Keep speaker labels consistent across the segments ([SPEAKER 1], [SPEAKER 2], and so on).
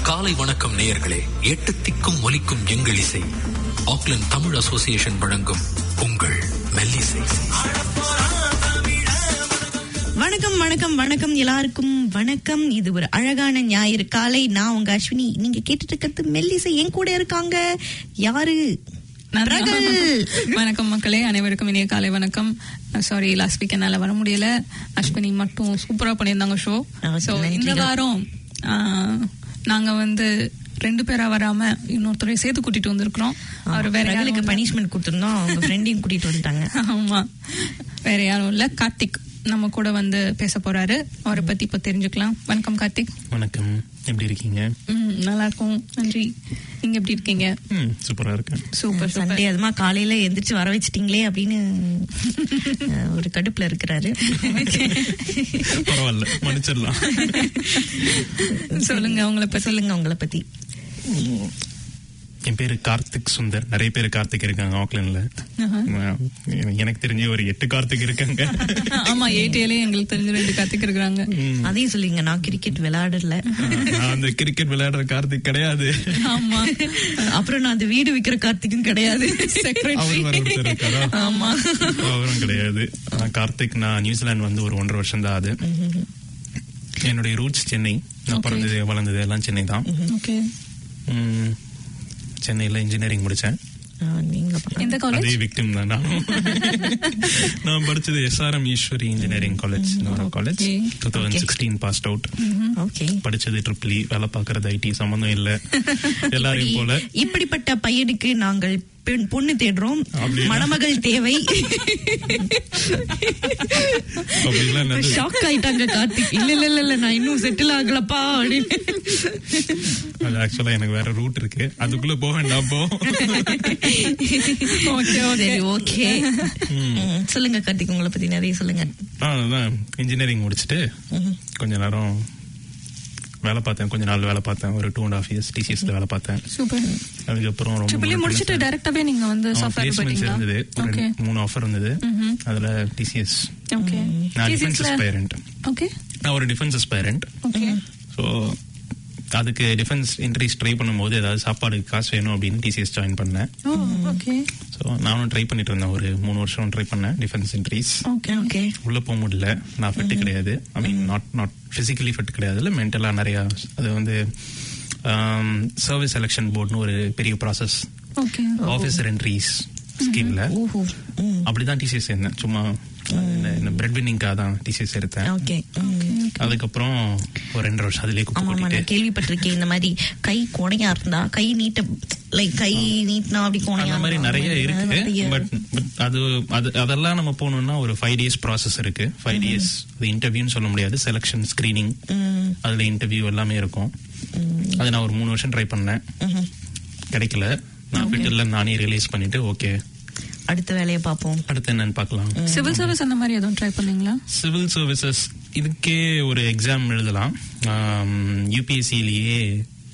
[SPEAKER 1] காலை வணக்கம் நேயர்களே எட்டு திக்கும் ஒலிக்கும் எங்கள் இசை ஆக்லாந்து தமிழ் அசோசியேஷன் வழங்கும் உங்கள் மெல்லிசை
[SPEAKER 2] வணக்கம் வணக்கம் வணக்கம் எல்லாருக்கும் வணக்கம் இது ஒரு அழகான ஞாயிறு காலை நான் உங்க அஸ்வினி நீங்க கேட்டுட்டு இருக்கிறது மெல்லிசை என் கூட இருக்காங்க யாரு
[SPEAKER 3] நான் தான்.
[SPEAKER 2] பிரகல்.
[SPEAKER 3] வணக்கம் மக்களே அனைவருக்கும் இனிய காலை வணக்கம் சாரி லாஸ்ட் வீக் என்னால வர முடியல அஸ்வினி மட்டும் சூப்பரா பண்ணியிருந்தாங்க ஷோ
[SPEAKER 2] ஆ,
[SPEAKER 3] ஸோ இந்த
[SPEAKER 2] நன்றிகள்.
[SPEAKER 3] வாரம் ஆ, நாங்க வந்து ரெண்டு பேரா வராம இன்னொருத்தரை சேர்த்து கூட்டிட்டு வந்திருக்கிறோம் அவர் வேற யாரும்
[SPEAKER 2] பிரகலுக்கு
[SPEAKER 3] இல்ல.
[SPEAKER 2] பனிஷ்மெண்ட் கொடுத்திருந்தோம் அவங்க ஃப்ரெண்டையும் கூட்டிட்டு வந்துட்டாங்க
[SPEAKER 3] ஆமா வேற யாரும் இல்ல கார்த்திக் நம்ம கூட வந்து பேச போறாரு அவரை பத்தி இப்ப தெரிஞ்சுக்கலாம் வணக்கம் கார்த்திக்
[SPEAKER 4] வணக்கம் எப்படி இருக்கீங்க
[SPEAKER 3] ம், நல்லா இருக்கும் நன்றி நீங்க எப்படி இருக்கீங்க
[SPEAKER 4] ம் சூப்பரா இருக்கேன்
[SPEAKER 3] சூப்பர்
[SPEAKER 2] சண்டே
[SPEAKER 3] சூப்பர்
[SPEAKER 2] அதுமா காலையில எந்திரிச்சு வர வச்சிட்டீங்களே அப்படின்னு அஹ், ஒரு கடுப்புல இருக்கிறாரு
[SPEAKER 4] பரவாயில்ல மன்னிச்சிடலாம்
[SPEAKER 3] சொல்லுங்க உங்களை பத்தி
[SPEAKER 2] சொல்லுங்க உங்களை பத்தி
[SPEAKER 4] என் பேரு கார்த்திக் சுந்தர் நிறைய பேர் கார்த்திக் இருக்காங்க ஆக்லாண்ட்ல
[SPEAKER 3] ஆஹா.
[SPEAKER 4] எனக்கு தெரிஞ்ச ஒரு எட்டு கார்த்திக் இருக்காங்க
[SPEAKER 3] ஆமா ஏடிஎல்லே எங்களுக்கு தெரிஞ்ச ரெண்டு கார்த்திக் இருக்கிறாங்க
[SPEAKER 2] அதையும் சொல்லுங்க நான் கிரிக்கெட் விளையாடல
[SPEAKER 4] நான் அந்த கிரிக்கெட் விளையாடுற கார்த்திக் கிடையாது
[SPEAKER 3] ஆமா
[SPEAKER 2] அப்புறம் நான் அந்த வீடு விக்கிற கார்த்திக்கும் கிடையாது
[SPEAKER 4] அவர் வேற ஒருத்தர் இருக்காரா
[SPEAKER 2] ஆமா
[SPEAKER 4] அவரும் கிடையாது நான் கார்த்திக் நான் நியூசிலாந்து வந்து ஒரு ஒன்றரை வருஷம் தான் ஆகுது என்னுடைய ரூட்ஸ் சென்னை நான்
[SPEAKER 3] Okay.
[SPEAKER 4] பிறந்தது வளர்ந்தது எல்லாம் சென்னை தான்
[SPEAKER 3] ஓகே
[SPEAKER 4] ம், சென்னையில இன்ஜினியரிங் முடிச்சேன்
[SPEAKER 2] ஆஹ், நீங்க பா-
[SPEAKER 3] எந்த
[SPEAKER 4] அதே
[SPEAKER 3] காலேஜ்
[SPEAKER 4] விக்டிம் தான் நானும் நான் படிச்சது S R M Easwari engineering college college
[SPEAKER 3] Okay.
[SPEAKER 4] Two thousand sixteen pass out
[SPEAKER 2] okay
[SPEAKER 4] படிச்சது ட்ரிபிள் வேலை பாக்குறது ஐடி சம்பந்தம் இல்ல எல்லாரையும் போல
[SPEAKER 2] இப்படி- இப்படிப்பட்ட பையனுக்கு நாங்கள் பெண் பொண்ணு தேடுறோம்
[SPEAKER 4] அப்படியா?
[SPEAKER 2] மணமகள் தேவை
[SPEAKER 4] அப்படிலாம் என்னது?
[SPEAKER 2] ஷாக் ஆயிட்டாங்க கார்த்திக் இல்ல இல்ல இல்ல இல்ல நான் இன்னும் செட்டில் ஆகலப்பா அப்படின்னு
[SPEAKER 4] அது ஆக்சுவலா எனக்கு வேற ரூட் இருக்கு அதுக்குள்ள போக வேண்டாம் போ
[SPEAKER 3] ஓகே ஓகே
[SPEAKER 2] சரி ஓகே சொல்லுங்க கார்த்திக் உங்களை பத்தி நிறைய சொல்லுங்க
[SPEAKER 4] அதான் இன்ஜினியரிங் முடிச்சுட்டு கொஞ்ச நேரம் வேலை பார்த்தேன் கொஞ்ச நாள் வேலை பார்த்தேன் ஒரு டூ அண்ட் ஹாஃப் இயர்ஸ் டிசிஎஸ்ல வேலை பார்த்தேன்
[SPEAKER 3] சூப்பர்
[SPEAKER 4] அதுக்கப்புறம் ரொம்ப
[SPEAKER 3] ட்ரிபிள்
[SPEAKER 4] நாள்
[SPEAKER 3] முடிச்சிட்டு
[SPEAKER 4] friends-
[SPEAKER 3] டைரக்டாவே நீங்க வந்து
[SPEAKER 4] ஆ,
[SPEAKER 3] சாஃப்ட்வேர்
[SPEAKER 4] placements
[SPEAKER 3] போயிட்டீங்களா
[SPEAKER 4] இருந்தது ஒரு
[SPEAKER 3] ஓகே
[SPEAKER 4] ரெண்டு- மூணு ஆஃபர் இருந்தது
[SPEAKER 3] ம்ஹும்.
[SPEAKER 4] அதுல டிசிஎஸ்
[SPEAKER 3] ஓகே
[SPEAKER 4] நான் டிஃபென்ஸ் அஸ்பைரண்ட்
[SPEAKER 3] ஓகே
[SPEAKER 4] நான் ஒரு டிஃபென்ஸ் அஸ்பைரண்ட்
[SPEAKER 3] ஓகே
[SPEAKER 4] ஸோ அதுக்கு டிஃபென்ஸ் என்ட்ரிஸ் ட்ரை பண்ணும்போது ஏதாவது சாப்பாடு காசு வேணும் அப்படின்னு டிசிஎஸ் ஜாயின் பண்ணேன்
[SPEAKER 3] ஓ ஓகே
[SPEAKER 4] ஸோ நானும் ட்ரை பண்ணிட்டு இருந்தேன் ஒரு மூணு வருஷம் ட்ரை பண்ணேன் டிஃபென்ஸ் என்ட்ரிஸ்
[SPEAKER 3] ஓகே
[SPEAKER 2] ஓகே
[SPEAKER 4] உள்ள போக முடியல நான் ஃபிட் கிடையாது I mean not not physically fit கிடையாது இல்லை மென்டலாக நிறையா அது வந்து சர்வீஸ் செலெக்ஷன் போர்டுன்னு ஒரு பெரிய ப்ராசஸ்
[SPEAKER 3] ஓகே
[SPEAKER 4] ஆஃபீஸர் என்ட்ரிஸ் ஸ்கீம்ல
[SPEAKER 2] ஓஹோ ம்.
[SPEAKER 4] அப்படிதான் டிசிஎஸ் இருந்தேன் சும்மா இந்த பிரெட் வின்னிங்காக தான் டிசிஎஸ் எடுத்தேன்
[SPEAKER 2] ஓகே
[SPEAKER 4] அதுக்கப்புறம் ஒரு ரெண்டு வருஷம் அதுலயே குப்பை
[SPEAKER 2] ஆமா ஆமா
[SPEAKER 4] கொட்டிட்டு
[SPEAKER 2] நான் கேள்விப்பட்டிருக்கேன் இந்த மாதிரி கை கோணையா இருந்தா கை நீட்ட லைக் கை நீட்டினா அப்படி கோணையா
[SPEAKER 4] அந்த மாதிரி
[SPEAKER 2] இருந்தா
[SPEAKER 4] நிறைய இருக்கு
[SPEAKER 2] நிறைய.
[SPEAKER 4] பட் அது அது அதெல்லாம் நம்ம போகணும்னா ஒரு ஃபைவ் டேஸ் ப்ராசஸ் இருக்கு ஃபைவ் டேஸ் அது இன்டர்வியூன்னு சொல்ல முடியாது செலெக்ஷன் ஸ்கிரீனிங்
[SPEAKER 2] ம்,
[SPEAKER 4] அதுல இன்டர்வியூ எல்லாமே இருக்கும் அது நான் ஒரு மூணு வருஷம் ட்ரை பண்ணேன்
[SPEAKER 2] ம்ஹும்.
[SPEAKER 4] கிடைக்கல நான் ஃபிட்டில் நானே ரிலீஸ் பண்ணிட்டு ஓகே
[SPEAKER 2] அடுத்த வேலையை பார்ப்போம்
[SPEAKER 4] அடுத்து என்னன்னு பார்க்கலாம்
[SPEAKER 3] சிவில் சர்வீஸ் அந்த மாதிரி எதுவும் ட்ரை பண்ணீங்களா
[SPEAKER 4] சிவில் சர்வீசஸ் இதுக்கே ஒரு எக்ஸாம் எழுதலாம் யூபிஎஸ்சிலேயே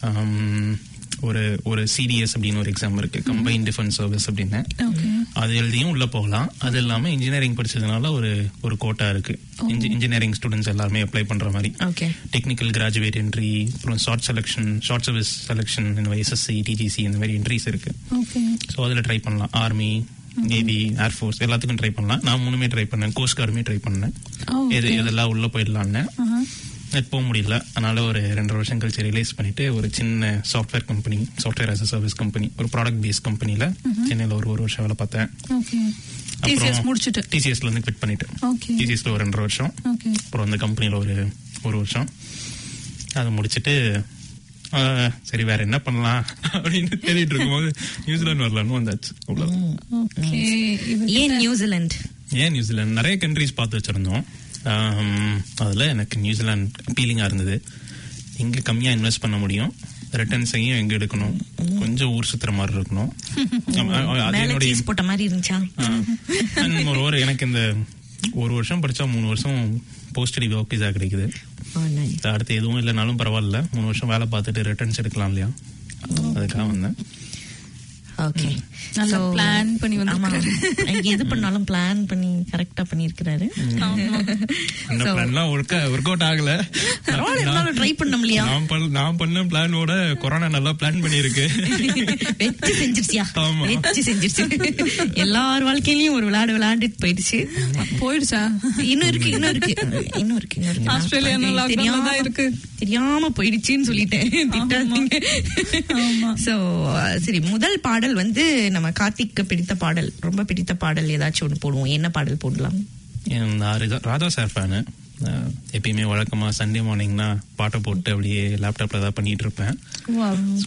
[SPEAKER 4] ஒரு ஒரு சிடிஎஸ் அப்படின்னு ஒரு எக்ஸாம் இருக்கு கம்பைன் டிஃபென்ஸ் சர்வீஸ் அப்படின்னு
[SPEAKER 3] ஓகே
[SPEAKER 4] அது எழுதியும் உள்ள போகலாம் அது இல்லாம இன்ஜினியரிங் படிச்சதுனால ஒரு ஒரு கோட்டா இருக்கு இன்ஜினியரிங் ஸ்டூடெண்ட்ஸ் எல்லாருமே அப்ளை பண்ற மாதிரி
[SPEAKER 2] ஓகே
[SPEAKER 4] டெக்னிக்கல் கிராஜுவேட் என்ட்ரி அப்புறம் short selection short service selection இந்த மாதிரி எஸ்எஸ்சி டிஜிசி இந்த மாதிரி என்ட்ரிஸ் இருக்கு
[SPEAKER 3] ஓகே
[SPEAKER 4] ஸோ அதில் ட்ரை பண்ணலாம் ஆர்மி நேவி ஏர்ஃபோர்ஸ் எல்லாத்துக்கும் ட்ரை பண்ணலாம் நான் மூணுமே ட்ரை பண்ணேன் கோஸ்ட் கார்டுமே ட்ரை பண்ணேன்
[SPEAKER 3] ஓ
[SPEAKER 4] எது இதெல்லாம் உள்ள போயிடலான்னு எனக்கு போக முடியல அதனால ஒரு ரெண்டு வருஷம் கழிச்சு ரிலீஸ் பண்ணிட்டு ஒரு சின்ன software company software as a service company ஒரு ப்ராடக்ட் பேஸ் கம்பெனில சென்னையில் ஒரு ஒரு வருஷம் வேலை பார்த்தேன்
[SPEAKER 3] ஓகே டிசிஎஸ் முடிச்சிட்டு
[SPEAKER 4] டிசிஎஸ்ல இருந்து குவிட் பண்ணிட்டேன்
[SPEAKER 3] ஓகே
[SPEAKER 4] டிசிஎஸ்ல ஒரு ரெண்டரை வருஷம்
[SPEAKER 3] ஓகே
[SPEAKER 4] அப்புறம் அந்த கம்பெனியில் ஒரு ஒரு வருஷம் அதை முடிச்சிட்டு ஆஹ், சரி வேற என்ன பண்ணலாம் அப்படின்னு தேடிட்டு இருக்கும்போது நியூசிலாந்து வரலான்னு வந்தாச்சு அவ்வளவுதான்
[SPEAKER 3] ஓகே
[SPEAKER 2] ஏன் நியூசிலாந்து
[SPEAKER 4] ஏன் நியூசிலாந்து நிறைய கண்ட்ரிஸ் பார்த்து வச்சிருந்தோம் ஆம், அதுல எனக்கு நியூசிலாந்து அப்பீலிங்கா இருந்தது எங்க கம்மியா இன்வெஸ்ட் பண்ண முடியும் ரிட்டர்ன்ஸையும் எங்க எடுக்கணும் கொஞ்சம் ஊர் சுத்துற மாதிரி இருக்கணும் ஆமா, அது
[SPEAKER 2] மேல
[SPEAKER 4] என்னுடைய
[SPEAKER 2] சீஸ் போட்ட மாதிரி இருந்துச்சா
[SPEAKER 4] அண்ட் ஒரு எனக்கு இந்த ஒரு வருஷம் படிச்சா மூணு வருஷம் போஸ்ட் ஸ்டடி ஒர்க் விசா கிடைக்குது
[SPEAKER 2] Oh, nice.
[SPEAKER 4] இது அடுத்து எதுவும் இல்லைனாலும் பரவாயில்ல மூணு வருஷம் வேலை பார்த்துட்டு ரிட்டர்ன்ஸ் எடுக்கலாம் இல்லையா அதுக்காக வந்தேன்
[SPEAKER 2] ஓகே
[SPEAKER 3] நல்லா plan பண்ணி வந்திருக்காரு.
[SPEAKER 2] இங்க எது பண்ணாலும் பிளான் பண்ணி கரெக்டா பண்ணிருக்கிறாரு
[SPEAKER 4] இந்த
[SPEAKER 2] So-
[SPEAKER 4] பிளான்லாம் ஒர்க் ஒர்க் அவுட் ஆகல
[SPEAKER 2] பரவாயில்ல இருந்தாலும் ட்ரை பண்ணோம் இல்லையா
[SPEAKER 4] நான் பண்ண நான் பண்ண பிளானோட கொரோனா நல்லா பிளான் பண்ணிருக்கு
[SPEAKER 2] வெச்சு செஞ்சிருச்சியா
[SPEAKER 4] ஆமா.
[SPEAKER 2] வெச்சு செஞ்சிருச்சு எல்லார் வாழ்க்கையிலயும் ஒரு விளையாடு விளையாண்டுட்டு போயிடுச்சு
[SPEAKER 3] போயிடுச்சா
[SPEAKER 2] இன்னும் இருக்கு இன்னும் இருக்கு இன்னும் இருக்கு இன்னும் இருக்கு
[SPEAKER 3] ஆஸ்திரேலியா இன்னும்
[SPEAKER 2] நான்
[SPEAKER 3] lockdown ல தான் இருக்கு.
[SPEAKER 2] தெரியாம போயிடுச்சுன்னு சொல்லிட்டேன் திட்டாதீங்க
[SPEAKER 3] ஆமா.
[SPEAKER 2] சோ சரி முதல் பாடல் வந்து நம்ம கார்த்திக்கு பிடித்த பாடல் ரொம்ப பிடித்த பாடல் ஏதாச்சும் ஒண்ணு போடுவோம் என்ன பாடல் போடலாம்
[SPEAKER 4] நான் ராஜா- ராஜா சார் ஃபேனு எப்பயுமே வழக்கமா சண்டே மார்னிங்னா பாட்டை போட்டு அப்படியே லேப்டாப்ல ஏதாவது பண்ணிட்டு இருப்பேன் ஸோ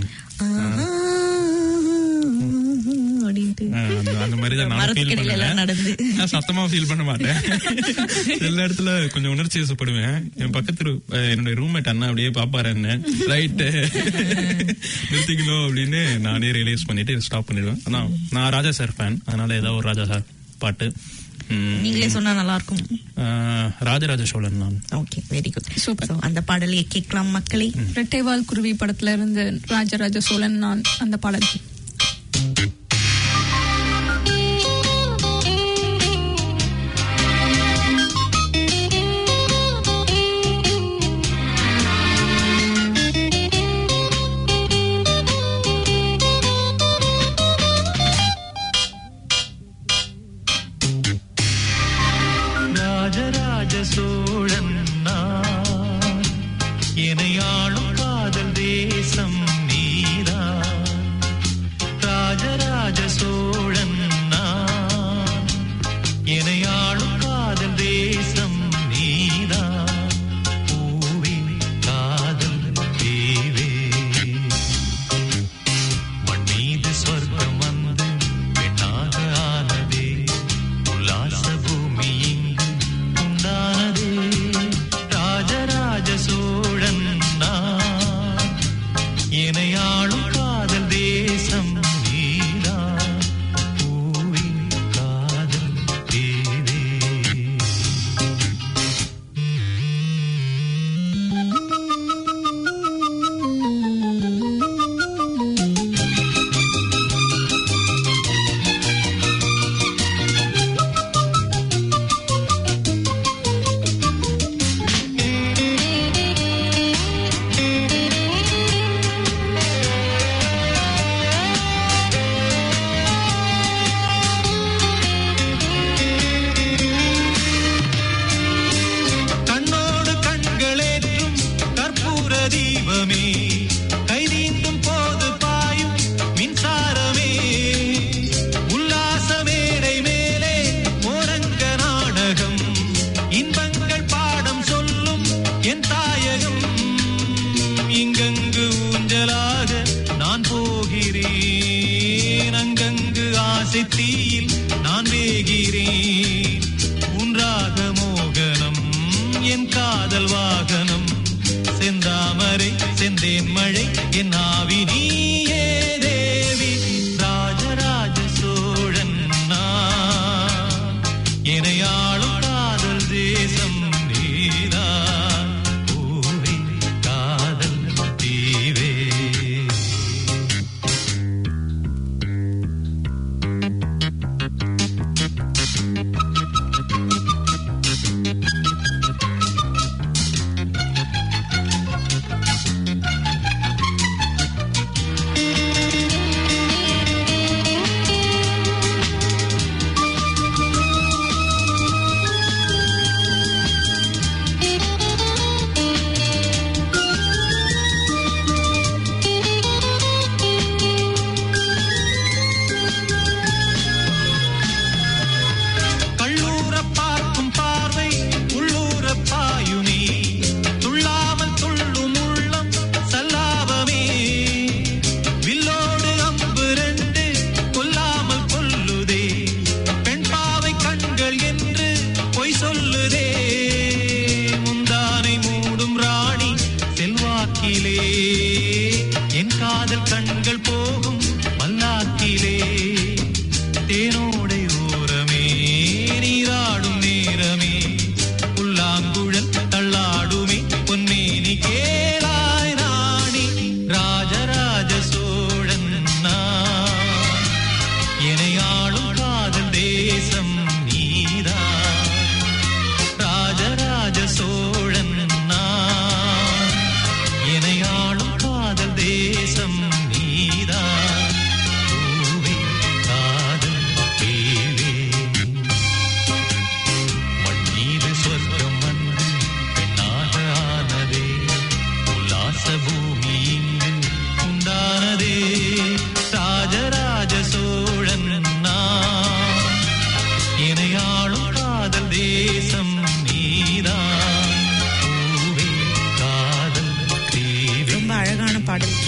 [SPEAKER 2] அப்படின்ட்டு
[SPEAKER 4] அந்த மாதிரி தான் நான் ஃபீல்
[SPEAKER 2] மரத்துக்கடியில எல்லாம்
[SPEAKER 4] பண்ணுவேன்
[SPEAKER 2] நடந்து
[SPEAKER 4] நான் சத்தமா ஃபீல் பண்ண மாட்டேன் சில இடத்துல கொஞ்சம் உணர்ச்சி வசப்படுவேன் என் பக்கத்து ரூ- அஹ் என்னோட ரூம்மேட் அண்ணா அப்படியே பாப்பாரு என்ன ரைட்டு நிறுத்திக்கணும் அப்படின்னு நானே ரியலைஸ் பண்ணிட்டு ஸ்டாப் பண்ணிடுவேன் அதான் நான் ராஜா சார் ஃபேன் அதனால ஏதாவது ஒரு ராஜா சார் பாட்டு ம்,
[SPEAKER 2] நீங்களே சொன்னா நல்லா இருக்கும்
[SPEAKER 4] அஹ், ராஜராஜ சோழன் நான்
[SPEAKER 2] okay very good
[SPEAKER 3] Super.
[SPEAKER 2] So அந்த பாடலையே கேட்கலாம் மக்களே
[SPEAKER 3] ரெட்டைவால் குருவி படத்துல இருந்து ராஜராஜ சோழன் நான் அந்த பாடல்
[SPEAKER 5] ராஜராஜ சோழன் நான் இணையாளும் காதல் தேசம் நீதான் ராஜராஜ சோழன் நான் இணையாளும் காதல் தேசம் நீதான் பூவே காதல் தேவே மண் மீது சொர்க்கம் வந்து பெண்ணாக ஆனதே உல்லாச பூமி இங்கு உண்டானதே ராஜராஜ சோழன் நான் இணையாளும் காதல் தேசம் நீதான் பூவே காதல் தேவே கண்ணோடு கண்களேற்றும் கற்பூர தீபமே கைதீண்டும் போது பாயும் மின்சாரமே உல்லாச மேடை மேலே ஓரங்க நாடகம் இன்பங்கள் பாடம் சொல்லும் என் தாயகம் இங்கங்கு ஊஞ்சலாக நான் போகிறேன் அங்கங்கு ஆசை தீயில் நான் வேகிறேன் உன்றாக மோகனம் என் காதல் வாகனம் செந்தாமரை செந்தேன் மழை என் ஆவி நீயே தேவி ராஜராஜ சோழன் நான் இணையாளும் காதல் தேசம் நீதான் பூவே காதல் தீவே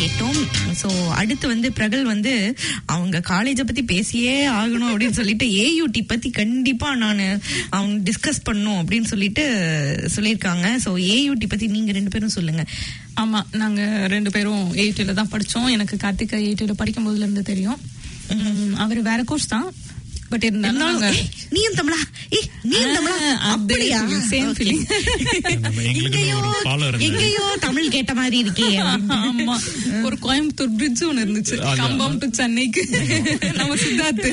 [SPEAKER 2] கேட்டோம் சோ அடுத்து வந்து பிரகல் வந்து அவங்க காலேஜ பத்தி பேசியே ஆகணும் அப்படின்னு சொல்லிட்டு ஏயூடி பத்தி கண்டிப்பா நான் அவங்க டிஸ்கஸ் பண்ணும் அப்படின்னு சொல்லிட்டு சொல்லியிருக்காங்க சோ ஏயூடி பத்தி நீங்க ரெண்டு பேரும் சொல்லுங்க
[SPEAKER 3] ஆமா நாங்க ரெண்டு பேரும் எயிட்டில தான் படிச்சோம் எனக்கு கார்த்திகா எயிட்டில படிக்கும் போதுல இருந்து தெரியும் உம், அவரு வேற கோர்ஸ் தான் பட் இருந்தாலும்
[SPEAKER 2] இருந்தாலும்
[SPEAKER 3] நாங்க-
[SPEAKER 2] ஏய், நீயும் தமிழா ஏய் நீயும் தமிழா
[SPEAKER 3] ஆ, அதே
[SPEAKER 2] அப்படியா
[SPEAKER 3] feeling, same
[SPEAKER 2] Okay.
[SPEAKER 3] feeling.
[SPEAKER 4] நம்ம எங்களுக்குன்னு
[SPEAKER 2] எங்கேயோ
[SPEAKER 4] ஒரு follower இருந்தாரு.
[SPEAKER 2] எங்கேயோ தமிழ் கேட்ட மாதிரி இருக்கே அப்படின்ட்டு.
[SPEAKER 3] ஆமா ஒரு கோயம்புத்தூர் பிரிட்ஜ் ஒண்ணு இருந்துச்சு
[SPEAKER 4] அதான்.
[SPEAKER 3] கம்பம் டு சென்னைக்கு நம்ம Siddharth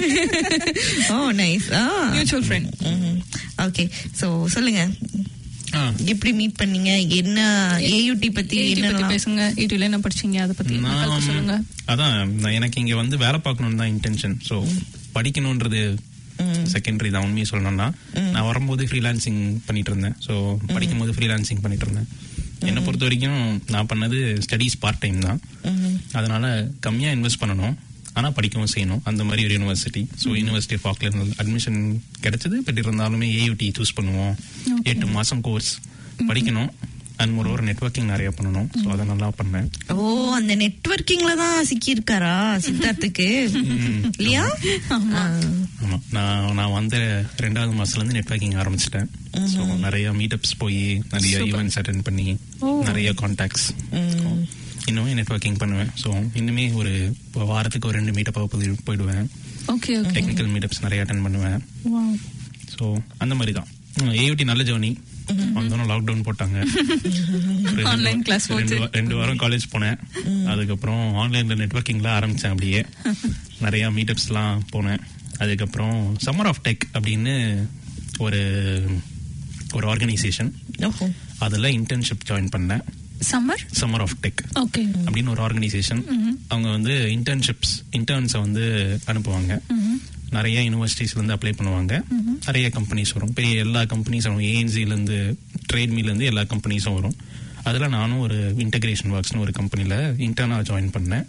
[SPEAKER 2] oh nice
[SPEAKER 3] mutual friend
[SPEAKER 2] okay so சொல்லுங்க
[SPEAKER 4] ஆ,
[SPEAKER 2] எப்படி மீட் பண்ணீங்க என்ன ஏயுடி பத்தி
[SPEAKER 3] பத்தி
[SPEAKER 2] என்ன
[SPEAKER 3] பேசுங்க எயிட்டில என்ன படிச்சீங்க அதை பத்தி மக்களுக்கு சொல்லுங்க
[SPEAKER 4] நான் அதான் நான் எனக்கு இங்க வந்து வேலை பார்க்கணும்னு தான் இன்டென்ஷன் ஸோ படிக்கணும்ன்றது செகண்டரி தான் உண்மையை சொல்லணும்னா நான் வரும்போது ஃப்ரீலான்சிங் பண்ணிட்டு இருந்தேன் ஸோ படிக்கும் போது ஃப்ரீலான்சிங் பண்ணிட்டு இருந்தேன் என்னை பொறுத்த வரைக்கும் நான் பண்ணது ஸ்டடீஸ் பார்ட் டைம் தான் அதனால கம்மியா இன்வெஸ்ட் பண்ணணும் ஆனா படிக்கவும் செய்யணும் அந்த மாதிரி ஒரு university so university of Auckland admission கிடைச்சது பட் இருந்தாலுமே ஏயூடி சூஸ் பண்ணுவோம் எட்டு மாசம் கோர்ஸ் படிக்கணும் அண்ட் ஒரு ஒரு நெட்ஒர்க்கிங் நிறைய பண்ணணும் ஸோ அதை நல்லா பண்ணேன்
[SPEAKER 2] ஓ அந்த நெட்வொர்க்கிங்ல தான் சிக்கி இருக்காரா சித்தார்த்துக்கு இல்லையா ஆ.
[SPEAKER 4] ஆமா நான் நான் வந்த ரெண்டாவது மாசத்துல இருந்து நெட்வொர்க்கிங் ஆரம்பிச்சிட்டேன் ஸோ நிறைய மீட்டப்ஸ் போய் நிறைய ஈவெண்ட்ஸ் அட்டென்ட் பண்ணி நிறைய கான்டாக்ட்ஸ் இன்னுமே நெட்வொர்க்கிங் பண்ணுவேன் ஸோ இன்னுமே ஒரு இப்போ வாரத்துக்கு ஒரு ரெண்டு மீட்டப்பாக போய் போயிடுவேன்
[SPEAKER 3] ஓகே ஓகே
[SPEAKER 4] டெக்னிக்கல் மீட்டப்ஸ் நிறைய அட்டன் பண்ணுவேன் ஸோ அந்த மாதிரி தான் ஏயூடி நல்ல ஜேர்னி வந்தோம் லாக்டவுன் போட்டாங்க ஒரு ரெண்டு
[SPEAKER 3] Online
[SPEAKER 4] வா-
[SPEAKER 3] class
[SPEAKER 4] ரெண்டு வா- ரெண்டு வாரம் காலேஜ் போனேன் அதுக்கப்புறம் ஆன்லைன்ல நெட்வொர்க்கிங்ல ஆரம்பிச்சேன் அப்படியே நிறைய மீட்டப்ஸ்லாம் போனேன் அதுக்கப்புறம் சம்மர் ஆஃப் டெக் அப்படின்னு ஒரு ஒரு ஆர்கனைசேஷன்
[SPEAKER 2] ஓஹோ
[SPEAKER 4] அதுல இன்டர்ன்ஷிப் ஜாயின் பண்ணேன்
[SPEAKER 3] summer
[SPEAKER 4] summer of tech
[SPEAKER 3] okay
[SPEAKER 4] அப்படின்னு ஒரு ஆர்கனைசேஷன் அவங்க வந்து இன்டர்ன்ஷிப்ஸ் இன்டர்ன்ஸை வந்து அனுப்புவாங்க நிறைய யூனிவர்சிட்டிஸ்ல இருந்து அப்ளை பண்ணுவாங்க நிறைய கம்பெனிஸ் வரும் பெரிய எல்லா கம்பெனிஸும் வரும் ஏஎன்சில இருந்து ட்ரேட்மில இருந்து எல்லா கம்பெனிஸும் வரும் அதுல நானும் ஒரு இன்டகிரேஷன் ஒர்க்ஸ்னு ஒரு கம்பெனில இன்டர்னா ஜாயின் பண்ணேன்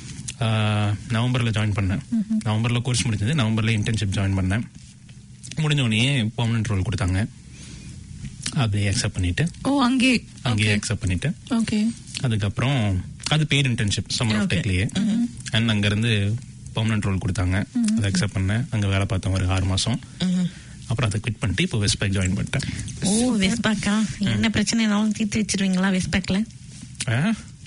[SPEAKER 4] ஆஹ் நவம்பர்ல ஜாயின் பண்ணேன் நவம்பர்ல கோர்ஸ் முடிஞ்சது நவம்பர்ல இன்டர்ன்ஷிப் ஜாயின் பண்ணேன் முடிஞ்ச உடனே பெர்மனன்ட் ரோல் கொடுத்தாங்க அப்படியே அக்செப்ட் பண்ணிட்டு
[SPEAKER 3] ஓ அங்கே
[SPEAKER 4] அங்கேயே அக்செப்ட் பண்ணிட்டு
[SPEAKER 3] ஓகே
[SPEAKER 4] அதுக்கப்புறம் அது பெய்ட் இன்டர்ன்ஷிப் சம்மர் ஆஃப் டெக்லயே அண்ட் அங்க இருந்து பெர்மனன்ட் ரோல் கொடுத்தாங்க அதை அக்செப்ட் பண்ணேன் அங்க வேலை பார்த்தேன் ஒரு ஆறு மாசம் அப்புறம் அதை குவிட் பண்ணிட்டு இப்போ வெஸ்ட் பேக் ஜாயின் பண்ணிட்டேன்
[SPEAKER 2] ஓ வெஸ்பேக்கா என்ன பிரச்சனைனாலும் தீர்த்து வச்சிருவீங்களா வெஸ்பேக்ல
[SPEAKER 4] ஆ?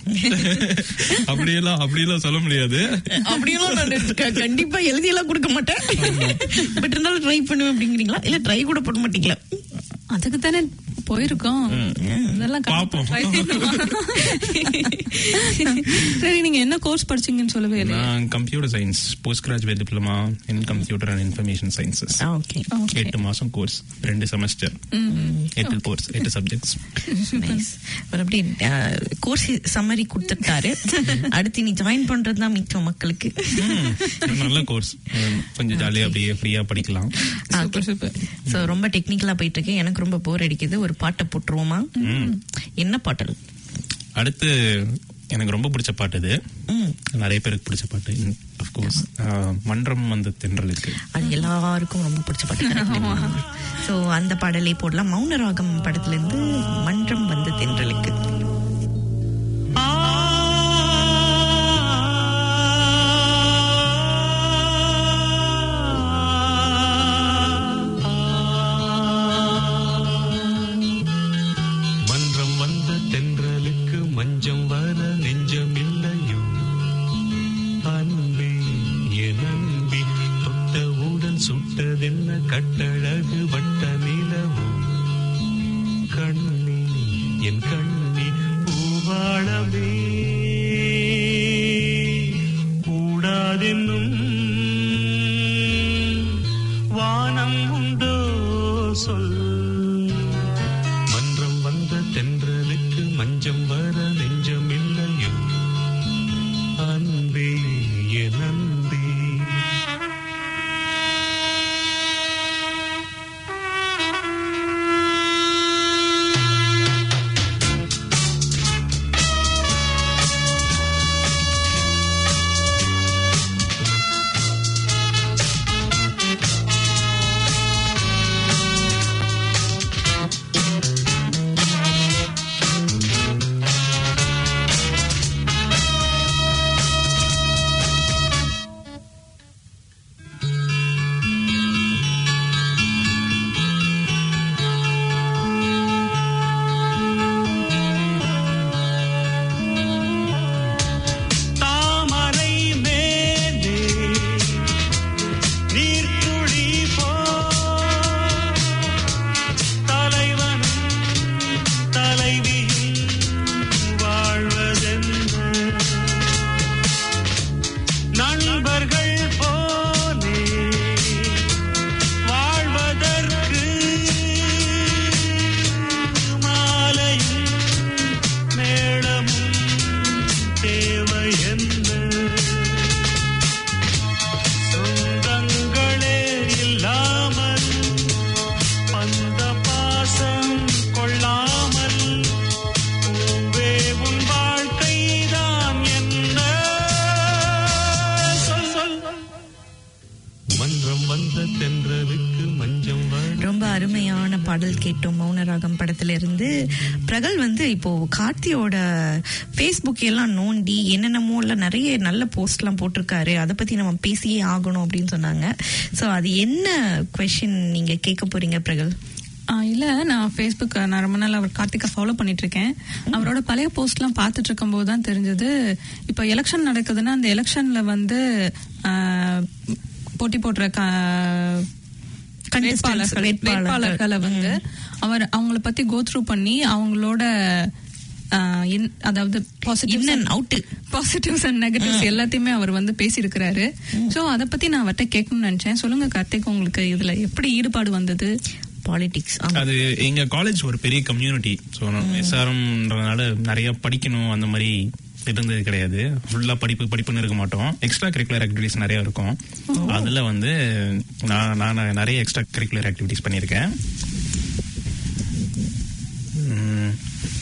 [SPEAKER 4] அப்படியெல்லாம் அப்படியெல்லாம் சொல்ல முடியாது
[SPEAKER 2] அப்படியெல்லாம் நான் க- கண்டிப்பா எழுதியெல்லாம் கொடுக்க மாட்டேன் பட் இருந்தாலும் ட்ரை பண்ணுவேன் அப்படிங்கிறீங்களா இல்ல ட்ரை கூட பண்ண மாட்டீங்களா
[SPEAKER 3] அதுக்கு தானே போயிருக்கோம் இதெல்லாம் கண்டிப்பா
[SPEAKER 4] பாப்போம்.
[SPEAKER 3] try பண்ணலாம். சரி நீங்க என்ன கோர்ஸ் படிச்சீங்கன்னு சொல்லவே இல்லை
[SPEAKER 4] நான் computer science post graduate diploma in computer and information sciences
[SPEAKER 2] okay
[SPEAKER 3] Okay.
[SPEAKER 4] எட்டு மாசம் கோர்ஸ் ரெண்டு செமஸ்டர் எட்டு கோர்ஸ் எட்டு சப்ஜெக்ட்ஸ்
[SPEAKER 2] நைஸ் ஒரு அப்படி கோர்ஸ் சம்மரி கொடுத்துட்டாரு அடுத்து நீ ஜாயின் பண்றது தான் மிச்சம் மக்களுக்கு
[SPEAKER 4] நல்ல கோர்ஸ் கொஞ்சம் ஜாலியா அப்படியே ஃப்ரீயா படிக்கலாம்
[SPEAKER 3] சூப்பர் சூப்பர்
[SPEAKER 2] சோ ரொம்ப டெக்னிக்கலா போயிட்டு இருக்கு எனக்கு ரொம்ப போர் அடிக்குது ஒரு பாட்டை போட்டுருவோமா என்ன பாட்டல்
[SPEAKER 4] அடுத்து எனக்கு ரொம்ப பிடிச்ச பாட்டு இது
[SPEAKER 2] ம்.
[SPEAKER 4] நிறைய பேருக்கு பிடிச்ச பாட்டு அஃப்கோர்ஸ் மன்றம் வந்த தென்றலுக்கு
[SPEAKER 2] அது எல்லாருக்கும் ரொம்ப பிடிச்ச பாட்டு சோ அந்த பாடலை போடலாம் மௌனராகம் படத்துல இருந்து மன்றம் வந்து தென்றலுக்கு
[SPEAKER 5] மன்றம் வந்த தென்றலுக்கு மஞ்சம் வர நெஞ்சம் இல்லையோ அன்பே என் அன்பி தொட்டவுடன் சுட்டதென்ன கட்டழகு வட்ட நிலவோ கண்ணி என் கண்ணி பூவாழவே கூடாதென்னும் வானம் உண்டோ சொல் மன்றம் வந்த தென்றலுக்கு மஞ்சம் வர நெஞ்சம் இல்லையோ அன்பே என் அன்பே
[SPEAKER 2] பாடல் கேட்டோம் மௌனராகம் படத்துல இருந்து பிரகல் வந்து இப்போ கார்த்தியோட ஃபேஸ்புக் எல்லாம் நோண்டி என்னென்னமோ எல்லாம் நிறைய நல்ல போஸ்ட் எல்லாம் போட்டிருக்காரு அதை பத்தி நம்ம பேசியே ஆகணும் அப்படின்னு சொன்னாங்க சோ அது என்ன கொஸ்டின் நீங்க கேட்க போறீங்க பிரகல்
[SPEAKER 3] ஆ, இல்ல நான் ஃபேஸ்புக் நான் ரொம்ப நாள் அவர் கார்த்திகா ஃபாலோ பண்ணிட்டு இருக்கேன் அவரோட பழைய போஸ்ட்லாம் பார்த்துட்டு இருக்கும்போது தான் தெரிஞ்சது இப்போ எலெக்ஷன் நடக்குதுன்னா அந்த எலெக்ஷன்ல வந்து ஆ, போட்டி போடுற க-
[SPEAKER 2] Contestants,
[SPEAKER 3] வேட்பாளர்கள்
[SPEAKER 2] வேட்பாளர்கள்.
[SPEAKER 3] வேட்பாளர்களை வந்து அவர் அவங்கள பத்தி கோ த்ரூ பண்ணி அவங்களோட ஆ, in- அதாவது positive
[SPEAKER 2] In and out.
[SPEAKER 3] Positives and negatives எல்லாத்தையுமே அவர் வந்து பேசியிருக்கிறாரு சோ அத பத்தி நான் அவர்கிட்ட கேட்கணும்னு நினைச்சேன் சொல்லுங்க கார்த்திக் உங்களுக்கு இதுல எப்படி ஈடுபாடு வந்தது
[SPEAKER 2] பாலிடிக்ஸ்
[SPEAKER 4] அது எங்க காலேஜ் ஒரு பெரிய கம்யூனிட்டி ஸோ எஸ்ஆர்எம்ன்றதுனால நிறைய படிக்கணும் அந்த மாதிரி இருந்தது கிடையாது ஃபுல்லா படிப்பு படிப்புன்னு இருக்க மாட்டோம் எக்ஸ்ட்ரா கரிக்குலர் ஆக்டிவிட்டிஸ் நிறைய இருக்கும் அதுல வந்து நான் நான் நிறைய எக்ஸ்ட்ரா கரிக்குலர் ஆக்டிவிட்டிஸ் பண்ணியிருக்கேன் உம்,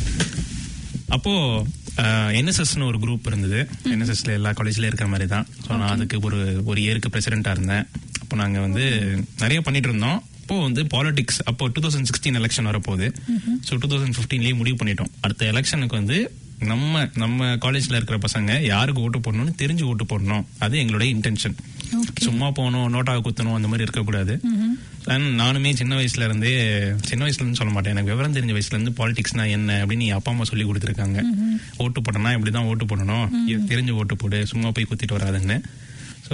[SPEAKER 4] அப்போ என்எஸ்எஸ்னு ஒரு குரூப் இருந்தது என்எஸ்எஸ்ல எல்லா காலேஜ்ல இருக்கிற மாதிரி தான் ஸோ நான் அதுக்கு ஒரு ஒரு இயருக்கு பிரசிடென்ட்டா இருந்தேன் அப்போ நாங்க வந்து நிறைய பண்ணிட்டு இருந்தோம் அப்போ வந்து பாலிடிக்ஸ் அப்போ டூ தௌசண்ட் சிக்ஸ்டீன் எலெக்ஷன் வரப்போகுது ஸோ டூ தௌசண்ட் ஃபிஃப்டீன்லேயே முடிவு பண்ணிட்டோம் அடுத்த எலெக்ஷனுக்கு வந்து நம்ம நம்ம காலேஜ்ல இருக்கிற பசங்க யாருக்கு ஓட்டு போடணும்னு தெரிஞ்சு ஓட்டு போடணும் அது எங்களுடைய இன்டென்ஷன் சும்மா போகணும் நோட்டாவை குத்தணும் அந்த மாதிரி இருக்கக்கூடாது And நானுமே சின்ன வயசுல இருந்தே சின்ன வயசுல இருந்து சொல்ல மாட்டேன் எனக்கு விவரம் தெரிஞ்ச வயசுல இருந்து பாலிடிக்ஸ்னா என்ன அப்படின்னு என் அப்பா அம்மா சொல்லி கொடுத்துருக்காங்க ஓட்டு போடணும்னா இப்படிதான் ஓட்டு போடணும் இது தெரிஞ்சு ஓட்டு போடு சும்மா போய் குத்திட்டு வராதுன்னு ஸோ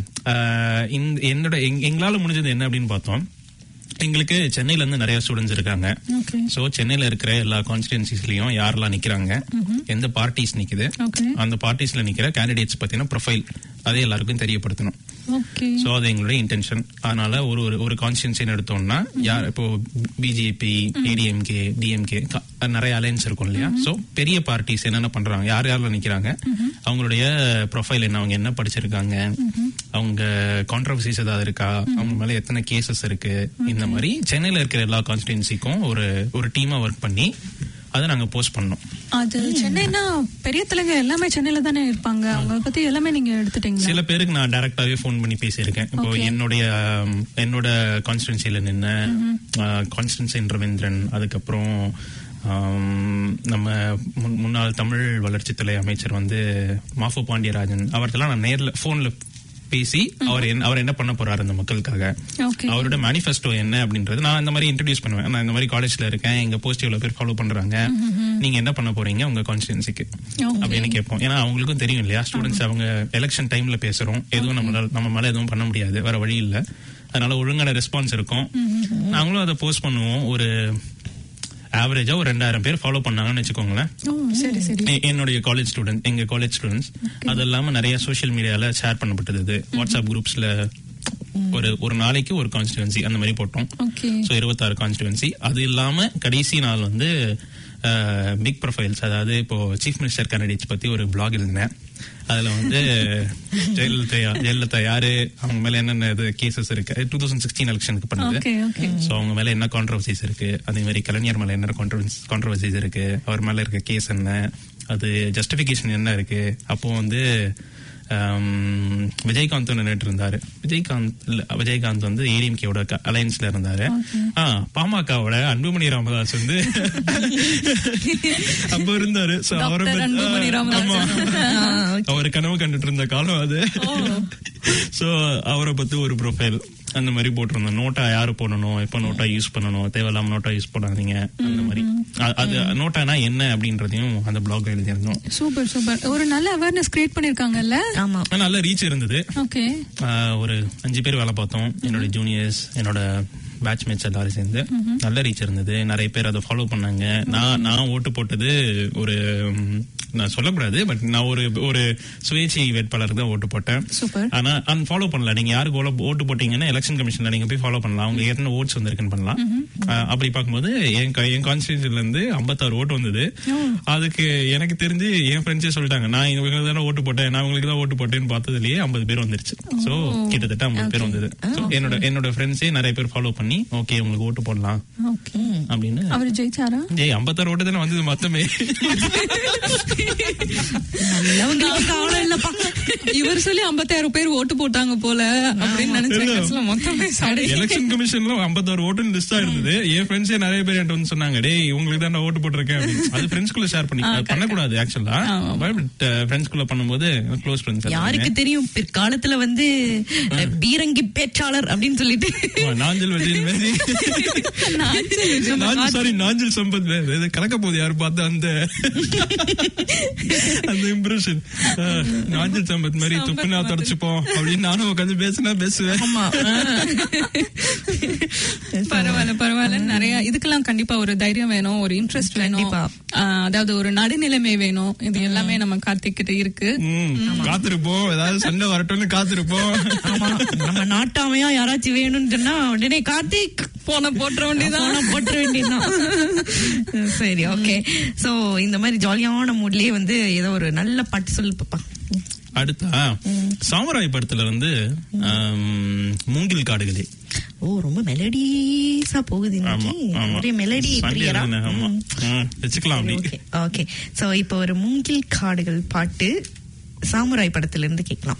[SPEAKER 4] என்னோட எங்க- எங்களால முடிஞ்சது என்ன அப்படின்னு பார்த்தோம் எங்களுக்கு சென்னையில இருந்து நிறைய ஸ்டூடெண்ட்ஸ் இருக்காங்க
[SPEAKER 3] ஓகே
[SPEAKER 4] சோ சென்னையில இருக்கிற எல்லா கான்ஸ்டிடுவன்சிஸ்லயும் யாரெல்லாம் நிக்கிறாங்க எந்த பார்ட்டிஸ் நிக்குது
[SPEAKER 3] ஓகே
[SPEAKER 4] அந்த பார்ட்டிஸ்ல நிக்கிற கேண்டிடேட்ஸ் பத்தின ப்ரொஃபைல் அதை எல்லாருக்கும் தெரியப்படுத்தணும்
[SPEAKER 3] ஓகே
[SPEAKER 4] சோ அது எங்களுடைய இன்டென்ஷன் அதனால ஒரு ஒரு ஒரு கான்ஸ்டியன்சின்னு எடுத்தோம்னா யார் இப்போ பிஜேபி ஏடிஎம்கே டிஎம்கே நிறைய அலையன்ஸ் இருக்கும் இல்லையா சோ பெரிய பார்ட்டிஸ் என்னென்ன பண்றாங்க யார் யாரெல்லாம் நிக்கிறாங்க அவங்களுடைய ப்ரொஃபைல் என்ன அவங்க என்ன படிச்சிருக்காங்க அவங்க கான்ட்ரவர்சிஸ் ஏதாவது இருக்கா அவங்க மேல எத்தனை கேசஸ் இருக்கு இந்த மாதிரி சென்னையில இருக்கிற எல்லா கான்ஸ்டிடுவன்சிக்கும் ஒரு ஒரு டீமா ஒர்க் பண்ணி அதை நாங்க போஸ்ட் பண்ணோம்
[SPEAKER 3] அது சென்னைனா பெரிய தலைங்க எல்லாமே சென்னையில தானே இருப்பாங்க அவங்க பத்தி எல்லாமே நீங்க எடுத்துட்டீங்களா
[SPEAKER 4] சில பேருக்கு நான் டைரக்டாவே ஃபோன் பண்ணி பேசியிருக்கேன் இப்போ என்னுடைய um, என்னோட கான்ஸ்டன்சியில நின்ன கான்ஸ்டன்சி ரவீந்திரன் அதுக்கப்புறம் um, நம்ம முன்- முன்னாள் தமிழ் வளர்ச்சித்துறை அமைச்சர் வந்து மாஃபு பாண்டியராஜன் அவர்கிட்டலாம் நான் நேர்ல போன்ல பேசி அவர் என்ன அவர் என்ன பண்ண போறாரு அந்த மக்களுக்காக
[SPEAKER 3] ஓகே
[SPEAKER 4] அவரோட மேனிஃபெஸ்டோ என்ன அப்படின்றது நான் இந்த மாதிரி இன்ட்ரடியூஸ் பண்ணுவேன் நான் இந்த மாதிரி காலேஜ்ல இருக்கேன் எங்க போஸ்ட் இவ்வளவு பேர் ஃபாலோ பண்றாங்க நீங்க என்ன பண்ண போறீங்க உங்க கான்ஸ்டியன்சிக்கு
[SPEAKER 3] Okay.
[SPEAKER 4] அப்படின்னு கேட்போம் ஏன்னா அவங்களுக்கும் தெரியும் இல்லையா ஸ்டூடெண்ட்ஸ் அவங்க எலெக்ஷன் டைம்ல பேசுறோம் எதுவும் நம்மளால நம்ம மேல எதுவும் பண்ண முடியாது வேற வழி இல்ல அதனால ஒழுங்கான ரெஸ்பான்ஸ் இருக்கும் நாங்களும் அதை போஸ்ட் பண்ணுவோம் ஒரு ஆவரேஜா ஒரு ரெண்டாயிரம் பேர் ஃபாலோ பண்ணாங்கன்னு வச்சுக்கோங்களேன்
[SPEAKER 3] ஓ சரி சரி
[SPEAKER 4] எ- என்னுடைய காலேஜ் ஸ்டூடெண்ட் எங்க காலேஜ் ஸ்டூடெண்ட்ஸ் அது இல்லாம நிறைய சோஷியல் மீடியால ஷேர் பண்ணப்பட்டது இது. வாட்ஸ்அப் குரூப்ஸ்ல ஒரு ஒரு நாளைக்கு ஒரு கான்ஸ்டிடுவன்சி அந்த மாதிரி போட்டோம்
[SPEAKER 3] ஓகே
[SPEAKER 4] ஸோ இருபத்தாறு கான்ஸ்டிடுவன்சி அது இல்லாம கடைசி நாள் வந்து பிக் ப்ரொஃபைல்ஸ் அதாவது இப்போ சீஃப் மினிஸ்டர் கேண்டிடேட்ஸ் பத்தி ஒரு பிளாக் எழுதினேன் அதுல வந்து ஜெயலலிதா யா- ஜெயலலிதா யாரு அவங்க மேல என்னென்ன இது கேசஸ் இருக்கு டூ தௌசண்ட் சிக்ஸ்டீன் எலெக்ஷனுக்கு பண்ணது
[SPEAKER 3] ஓகே ஓகே
[SPEAKER 4] சோ அவங்க மேல என்ன கான்ட்ரவர்சிஸ் இருக்கு அதே மாதிரி கலைஞர் மேல என்ன கான்ட்ரவர்சிஸ் இருக்கு அவர் மேல இருக்க கேஸ் என்ன அது ஜஸ்டிபிகேஷன் என்ன இருக்கு அப்போ வந்து ஆம், விஜயகாந்த் நின்றுட்டு இருந்தாரு விஜயகாந்த் இல்ல, விஜயகாந்த் வந்து ஏடிஎம்கேவோட அலையன்ஸ்ல இருந்தாரு ஆ, பாமகவோட அன்புமணி ராமதாஸ் வந்து அப்ப இருந்தாரு So அவரை
[SPEAKER 3] டாக்டர்
[SPEAKER 4] பத்தி-
[SPEAKER 3] அன்புமணி ராமதாஸ்.
[SPEAKER 4] ஆமா. அவர் கனவு கண்டுட்டு இருந்த காலம் அது சோ அவரை பத்தி ஒரு ப்ரொஃபைல் அந்த மாதிரி போட்டிருந்தோம் நோட்டா யாரு போடணும் எப்ப நோட்டா யூஸ் பண்ணணும் தேவையில்லாம நோட்டா யூஸ் பண்ணாதீங்க அந்த மாதிரி அ- அது நோட்டானா என்ன அப்படின்றதையும் அந்த பிளாக் எழுதியிருந்தோம்
[SPEAKER 3] சூப்பர் சூப்பர் ஒரு நல்ல அவேர்னஸ் கிரியேட் பண்ணிருக்காங்கல்ல
[SPEAKER 2] ஆமா
[SPEAKER 4] நல்ல ரீச் இருந்தது
[SPEAKER 3] ஓகே
[SPEAKER 4] ஆஹ் ஒரு அஞ்சு பேர் வேலை பார்த்தோம் என்னோட ஜூனியர்ஸ் என்னோட பேட்ச்மேட்ஸ் எல்லாரும் சேர்ந்து நல்ல ரீச் இருந்தது நிறைய பேர் அதை ஃபாலோ பண்ணாங்க நான் நான் ஓட்டு போட்டது ஒரு ம், நான் சொல்லக்கூடாது பட் நான் ஒரு ஒரு சுயேட்சை வேட்பாளருக்கு தான் ஓட்டு போட்டேன்
[SPEAKER 3] சூப்பர்
[SPEAKER 4] ஆனா அன் ஃபாலோ பண்ணல நீங்க யாருக்கு ஓல- ஓட்டு போட்டீங்கன்னா எலெக்ஷன் கமிஷன்ல நீங்க போய் ஃபாலோ பண்ணலாம் அவங்க எத்தனை ஓட்ஸ் வந்திருக்குன்னு பண்ணலாம் ஆஹ் அப்படி பார்க்கும்போது என் க- என் கான்ஸ்டியூன்சில இருந்து 56 ஓட்டு வந்தது அதுக்கு எனக்கு தெரிஞ்சு என் ஃப்ரெண்ட்ஸே சொல்லிட்டாங்க நான் இவங்களுக்கு தானே ஓட்டு போட்டேன் நான் உங்களுக்கு தான் ஓட்டு போட்டேன்னு பார்த்ததுலயே 50 பேர் வந்துருச்சு சோ கிட்டத்தட்ட 50 பேர் வந்தது So, என்னோட என்னோட ஃப்ரெண்ட்ஸே நிறைய பேர் ஃபாலோ பண்ணி ஓகே உங்களுக்கு ஓட்டு போடலாம்
[SPEAKER 3] ஓகே
[SPEAKER 4] அப்படின்னு
[SPEAKER 3] அவர் ஜெயிச்சாரா
[SPEAKER 4] ஏய் 56 ஓட்டு தானே வந்தது மொத்தமே
[SPEAKER 2] நல்லவங்களுக்கு காலம் இல்லப்பா
[SPEAKER 3] இவர் சொல்லி 56000 பேர் ஓட்டு போட்டாங்க போல அப்படின்னு நினைச்சேன்
[SPEAKER 4] இல்ல.
[SPEAKER 3] கடைசில மொத்தமே சாரி
[SPEAKER 4] எலெக்ஷன் கமிஷன்ல 56 ஓட்டு லிஸ்ட் ஆயிருந்தது என் ஃப்ரெண்ட்ஸே நிறைய பேர் என்கிட்ட வந்து சொன்னாங்க டேய் உங்களுக்கு தான் நான் ஓட்டு போட்டிருக்கேன் அப்படின்னு. அது ஃப்ரெண்ட்ஸ்குள்ள ஷேர் பண்ணி அது பண்ணக்கூடாது ஆக்சுவலா பட் ஃப்ரெண்ட்ஸ்குள்ள பண்ணும்போது க்ளோஸ் ஃப்ரெண்ட்ஸ்
[SPEAKER 2] யாருக்கு தெரியும் பிற்காலத்துல வந்து அஹ், பீரங்கி பேச்சாளர் அப்படின்னு சொல்லிட்டு
[SPEAKER 4] நாஞ்சல் விஜய் மாதிரி நாஞ்சல் சாரி நாஞ்சல் சம்பத் வேற. இது கலக்க போகுது யாரு பார்த்து அந்த அந்த இம்ப்ரெஷன் நாஞ்சல் சம்பத் மாதிரி துப்புனா தொடச்சுப்போம் அப்படின்னு நானும் உட்காந்து பேசினா பேசுவேன்
[SPEAKER 2] ஆமா
[SPEAKER 3] பரவாயில்ல பரவாயில்ல நிறைய இதுக்கெல்லாம் கண்டிப்பா ஒரு தைரியம் வேணும் ஒரு இன்ட்ரெஸ்ட் வேணும்
[SPEAKER 2] கண்டிப்பா.
[SPEAKER 3] ஆஹ், அதாவது ஒரு நடுநிலைமை வேணும் இது எல்லாமே நம்ம கார்த்திக் கிட்ட இருக்கு
[SPEAKER 4] ம், காத்திருப்போம் ஏதாவது சண்டை வரட்டும்னு காத்திருப்போம்
[SPEAKER 2] ஆமா நம்ம நாட்டாமையா யாராச்சும் வேணும்னு சொன்னா உடனே கார்த்திக்
[SPEAKER 3] போன போட்டுற வேண்டியதான்
[SPEAKER 2] போன போட்டுற வேண்டியதுதான் சரி ஓகே சோ இந்த மாதிரி ஜாலியான மூட்லயே வந்து ஏதோ ஒரு நல்ல பாட்டு சொல்லு பாப்பா
[SPEAKER 4] அடுத்தா சாமராய் படத்துல வந்து ஆம், மூங்கில் காடுகளே
[SPEAKER 2] ஓ ரொம்ப மெலடிஸா போகுது
[SPEAKER 4] ஆமா
[SPEAKER 2] இன்னைக்கு
[SPEAKER 4] ஆமா
[SPEAKER 2] ஒரே மெலடி
[SPEAKER 4] Sunday
[SPEAKER 2] பிரியரா
[SPEAKER 4] தானே, ஆமா ம், வச்சுக்கலாம் அப்படி
[SPEAKER 2] ஓகே ஓகே சோ இப்போ ஒரு மூங்கில் காடுகள் பாட்டு சாமுராய் படத்துல இருந்து கேட்கலாம்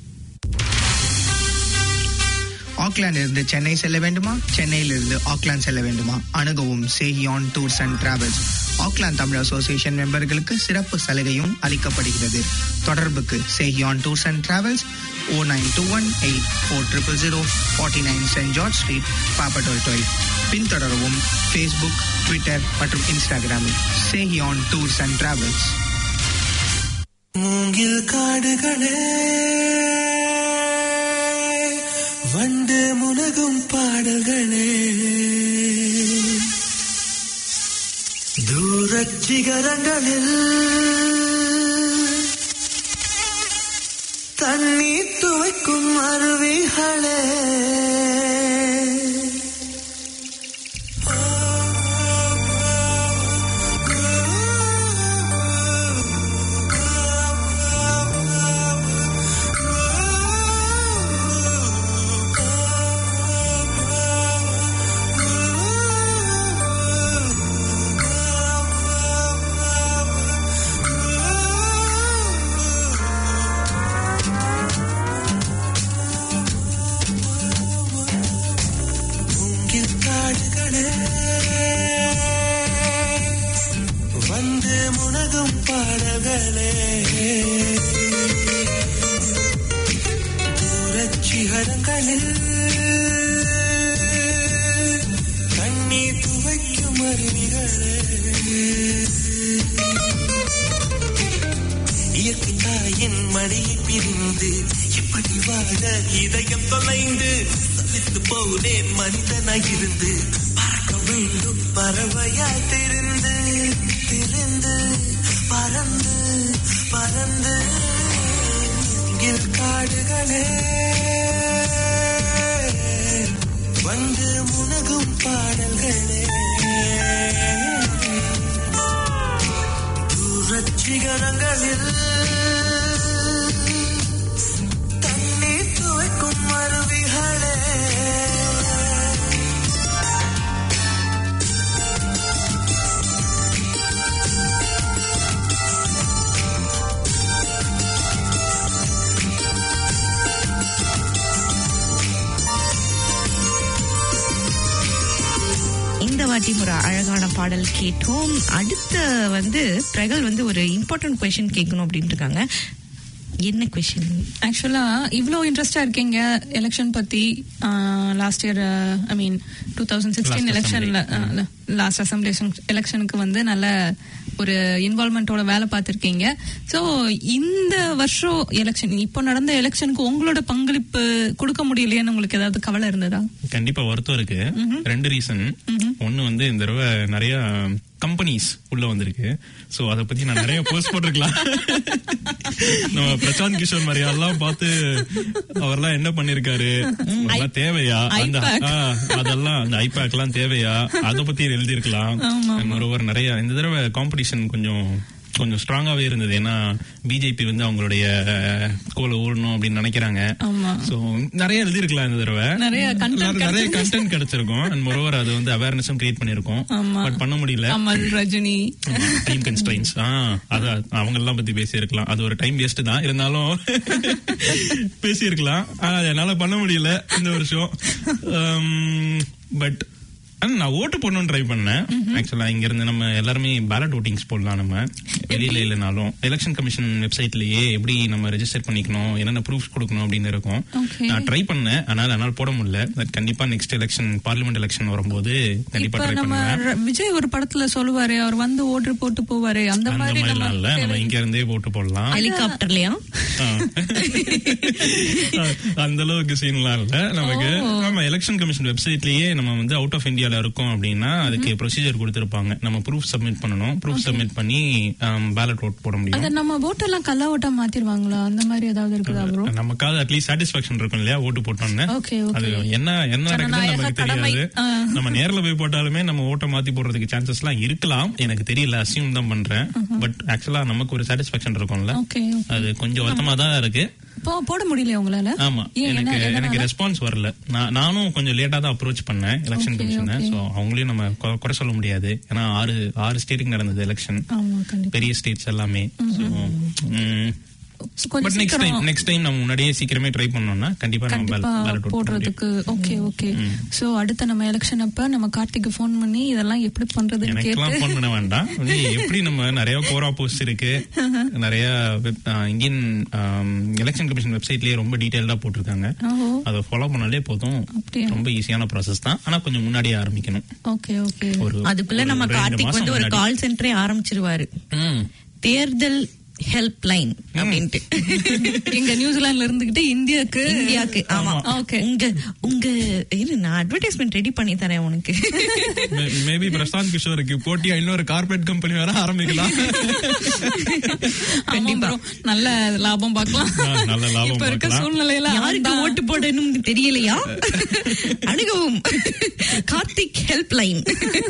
[SPEAKER 6] ஆக்லாந்து இருந்து சென்னை செல்ல வேண்டுமா சென்னையிலிருந்து ஆக்லாந்து செல்ல வேண்டுமா அணுகவும் சேஹியான் tours and travels Auckland Tamil association மெம்பர்களுக்கு சிறப்பு சலுகையும் அளிக்கப்படுகிறது தொடர்புக்கு சேஹியான் tours and travels o nine two one eight four triple zero forty nine saint George street Papatoetoe பின்தொடரவும் ஃபேஸ்புக் ட்விட்டர் மற்றும் இன்ஸ்டாகிராமில் சேஹியான் டூர்ஸ் அண்ட் டிராவல்ஸ்
[SPEAKER 7] மூங்கில் காடுகளே வண்டு முனகும் பாடல்களே தூரச் சிகரங்களில் தண்ணீர் துவைக்கும் அருவிகளே மூங்கில் காடுகளே வந்து முனகும் பாடல்களே தூரச் சிகரங்களில் கண்ணீர் துவைக்கும் அருவிகளே இயற்கை தாயின் மடியை பிரிந்து எப்படி வாழ இதயம் தொலைந்து சலித்து போனேன் மனிதனாய் இருந்து பறக்க வேண்டும் பறவையாய் திரிந்து திரிந்து பறந்து பறந்து மூங்கில் காடுகளே வந்து முனகும் பாடல்களே தூரச் சிகரங்களில் தண்ணீர் துவைக்கும் அருவிகளே
[SPEAKER 2] இந்த வாட்டி ஒரு அழகான பாடல் கேட்டோம் அடுத்த வந்து பிரகல் வந்து ஒரு இம்பார்ட்டன்ட் கொஸ்டின் கேட்கணும் அப்படின்னு இருக்காங்க என்ன கொஸ்டின்
[SPEAKER 3] ஆக்சுவலா இவ்ளோ இன்ட்ரெஸ்டா இருக்கீங்க எலெக்ஷன் பத்தி last year I mean two thousand sixteen
[SPEAKER 4] Last
[SPEAKER 3] எலெக்ஷன்ல லாஸ்ட் அசம்பிளி எலெக்ஷனுக்கு வந்து நல்ல ஒரு இன்வால்மெண்டோட வேலை பார்த்திருக்கீங்க சோ இந்த வருஷம் எலெக்ஷன் இப்போ நடந்த எலெக்ஷனுக்கு உங்களோட பங்களிப்பு கொடுக்க முடியலையேன்னு உங்களுக்கு ஏதாவது கவலை இருந்ததா
[SPEAKER 4] கண்டிப்பா வருத்தம் இருக்கு ரெண்டு ரீசன் ஒன்னு வந்து இந்த தடவை நிறைய கம்பெனிஸ் உள்ள வந்திருக்கு சோ அத பத்தி நான் நிறைய போஸ்ட் போட்டிருக்கலாம் நம்ம பிரசாந்த் கிஷோர் மாதிரி எல்லாம் பார்த்து அவர்லாம் என்ன பண்ணிருக்காரு அதெல்லாம் தேவையா அந்த
[SPEAKER 3] iPac.
[SPEAKER 4] ஆ, அதெல்லாம் அந்த ஐபேக் எல்லாம் தேவையா அத பத்தி எழுதியிருக்கலாம் மொரோவர் நிறைய இந்த தடவை காம்படிஷன் கொஞ்சம் கொஞ்சம் ஸ்ட்ராங்காவே இருந்தது ஏன்னா பிஜேபி வந்து அவங்களுடைய கோல ஓடணும் அப்படின்னு நினைக்கிறாங்க
[SPEAKER 3] ஆமா.
[SPEAKER 4] சோ நிறைய எழுதிருக்கலாம் இந்த தடவை
[SPEAKER 3] நிறைய content
[SPEAKER 4] நிறைய- நிறைய கண்டென்ட் கிடைச்சிருக்கும் அண்ட் மொரோவர் அது வந்து அவேர்னஸும் கிரியேட் பண்ணிருக்கோம்
[SPEAKER 3] ஆமா.
[SPEAKER 4] பட் பண்ண முடியல
[SPEAKER 3] அமல் ரஜினி
[SPEAKER 4] டைம் கன்ஸ்ட்ரைன்ஸ் ஆ அது அவங்க எல்லாம் பத்தி பேசியிருக்கலாம் அது ஒரு டைம் வேஸ்ட் தான் இருந்தாலும் பேசியிருக்கலாம் ஆனா அது என்னால பண்ண முடியல இந்த வருஷம் பட் ஆனா நான் ஓட்டு போடணும்னு ட்ரை பண்ணேன் ஆக்சுவலா இங்க இருந்து நம்ம எல்லாருமே பேலட் ஓட்டிங்ஸ் போடலாம் நம்ம வெளியில இல்லைனாலும் எலெக்ஷன் கமிஷன் வெப்சைட்லயே எப்படி நம்ம ரெஜிஸ்டர் பண்ணிக்கணும் என்னென்ன ப்ரூஃப்ஸ் கொடுக்கணும் அப்படின்னு இருக்கும்
[SPEAKER 3] Okay.
[SPEAKER 4] நான் ட்ரை பண்ணேன் ஆனால் என்னால் போட முடியல But கண்டிப்பா நெக்ஸ்ட் எலெக்ஷன் பார்லிமெண்ட் எலெக்ஷன் வரும்போது கண்டிப்பா
[SPEAKER 3] இப்ப
[SPEAKER 4] ட்ரை
[SPEAKER 3] நம்ம
[SPEAKER 4] பண்ணுவேன்
[SPEAKER 3] ர- விஜய் ஒரு படத்துல சொல்லுவாரு அவர் வந்து ஓட்டு போட்டு போவாரு அந்த
[SPEAKER 4] அந்த
[SPEAKER 3] மாதிரி
[SPEAKER 4] மாதிரிலாம் இல்ல நம்ம
[SPEAKER 3] நம்ம
[SPEAKER 4] இங்க இருந்தே போட்டு போடலாம்
[SPEAKER 2] ஹெலிகாப்டர்லயா
[SPEAKER 4] ஆ. அந்த அளவுக்கு சீன்லாம் இல்ல நமக்கு நம்ம எலெக்ஷன் கமிஷன் வெப்சைட்லயே நம்ம வந்து அவுட் ஆஃப் இந்தியால இருக்கோம் அப்படின்னா அதுக்கு ப்ரொசீஜர் கொடுத்திருப்பாங்க நம்ம ப்ரூஃப் சப்மிட் பண்ணணும் ப்ரூஃப் சப்மிட் பண்ணி பேலட் ஓட் போட
[SPEAKER 3] அத
[SPEAKER 4] முடியும்
[SPEAKER 3] நம்ம ஓட்டெல்லாம் கல்லா ஓட்டா மாத்திருவாங்களா அந்த மாதிரி ஏதாவது இருக்குதா ப்ரோ
[SPEAKER 4] நமக்காவது அட்லீஸ்ட் சாட்டிஸ்பாக்சன் இருக்கும் இல்லையா ஓட்டு போட்டோம்னு
[SPEAKER 3] ஓகே
[SPEAKER 4] அது
[SPEAKER 3] ஓகே
[SPEAKER 4] என்ன என்ன நடக்குதுன்னு
[SPEAKER 3] ஜனநாயக
[SPEAKER 4] நமக்கு
[SPEAKER 3] கடமை.
[SPEAKER 4] தெரியாது
[SPEAKER 3] ஆ.
[SPEAKER 4] நம்ம நேர்ல போய் போட்டாலுமே நம்ம ஓட்டை மாத்தி போடுறதுக்கு சான்சஸ் எல்லாம் இருக்கலாம் எனக்கு தெரியல அசியூம் தான் பண்றேன் பட் ஆக்சுவலா நமக்கு ஒரு சாட்டிஸ்பாக்சன் இருக்கும்ல
[SPEAKER 3] ஓகே
[SPEAKER 4] அது கொஞ்சம் வருத்தமா தான் இருக்கு
[SPEAKER 3] போ போட முடியல உங்களால
[SPEAKER 4] ஆமா
[SPEAKER 3] ஏன், என்ன-
[SPEAKER 4] எனக்கு
[SPEAKER 3] எதனால?
[SPEAKER 4] எனக்கு ரெஸ்பான்ஸ் வரல நான் நானும் கொஞ்சம் லேட்டா தான் அப்ரோச் பண்ணேன் எலெக்ஷன்
[SPEAKER 3] Okay,
[SPEAKER 4] கமிஷனை
[SPEAKER 3] okay.
[SPEAKER 4] சோ அவங்களையும் நம்ம கொ- குறை சொல்ல முடியாது ஏன்னா ஆறு ஆறு ஸ்டேட்டுக்கு நடந்தது எலெக்ஷன்
[SPEAKER 3] ஆமா கண்டிப்பா
[SPEAKER 4] பெரிய ஸ்டேட்ஸ் எல்லாமே
[SPEAKER 3] கொஞ்சம்
[SPEAKER 4] பட் நெக்ஸ்ட் டைம்
[SPEAKER 3] சீக்கிரம்
[SPEAKER 4] நெக்ஸ்ட் டைம் நம்ம முன்னாடியே சீக்கிரமே ட்ரை பண்ணோம்னா கண்டிப்பா நம்ம
[SPEAKER 3] கண்டிப்பா
[SPEAKER 4] பேலட்
[SPEAKER 3] போடுறதுக்கு ஓகே ஓகே சோ அடுத்த நம்ம எலெக்ஷன் அப்ப நம்ம கார்த்திக்கு ஃபோன் பண்ணி இதெல்லாம் எப்படி பண்றதுன்னு
[SPEAKER 4] எனக்கெல்லாம்
[SPEAKER 3] கேட்டு
[SPEAKER 4] போன் பண்ண வேண்டாம் நீ எப்படி நம்ம நிறைய கோரா போஸ்ட் இருக்கு நிறைய வெப்- ஆ, இந்தியன் எலெக்ஷன் கமிஷன் வெப்சைட்லயே ரொம்ப டீடைல்டா போட்டிருக்காங்க
[SPEAKER 3] ஓஹோ
[SPEAKER 4] அதை ஃபாலோ பண்ணாலே போதும்
[SPEAKER 3] அப்படியா?
[SPEAKER 4] ரொம்ப ஈஸியான ப்ராசஸ் தான் ஆனா கொஞ்சம் முன்னாடியே ஆரம்பிக்கணும்
[SPEAKER 3] ஓகே ஓகே
[SPEAKER 4] ஒரு
[SPEAKER 2] அதுக்குள்ள
[SPEAKER 4] ஒரு
[SPEAKER 2] நம்ம
[SPEAKER 4] ரெண்டு
[SPEAKER 2] கார்த்திக்
[SPEAKER 4] மாசம்
[SPEAKER 2] வந்து ஒரு
[SPEAKER 4] முன்னாடி.
[SPEAKER 2] கால் சென்டரே ஆரம்பிச்சிருவாரு
[SPEAKER 4] ம்.
[SPEAKER 2] தேர்தல் ஹெல்ப் லைன் அப்படின்ட்டு
[SPEAKER 3] எங்க நியூசிலாந்துல இருந்துகிட்டு இந்தியாக்கு
[SPEAKER 2] இந்தியாக்கு ஆமா
[SPEAKER 3] ஓகே
[SPEAKER 2] உங்க உங்க இரு நான் அட்வர்டைஸ்மெண்ட் ரெடி பண்ணி தரேன் உனக்கு
[SPEAKER 4] May- மேபி பிரசாந்த் கிஷோருக்கு போட்டியா இன்னொரு கார்பரேட் கம்பெனி வேற ஆரம்பிக்கலாம்
[SPEAKER 3] கண்டிப்பா நல்ல லாபம் பார்க்கலாம்
[SPEAKER 4] ஆ, நல்ல லாபம்
[SPEAKER 3] இப்ப இருக்க
[SPEAKER 4] பார்க்கலாம்.
[SPEAKER 3] சூழ்நிலையில
[SPEAKER 2] யாருக்கு
[SPEAKER 3] அவன்தான்.
[SPEAKER 2] ஓட்டு போடணும்னு தெரியலையா அணுகவும் Karthik help line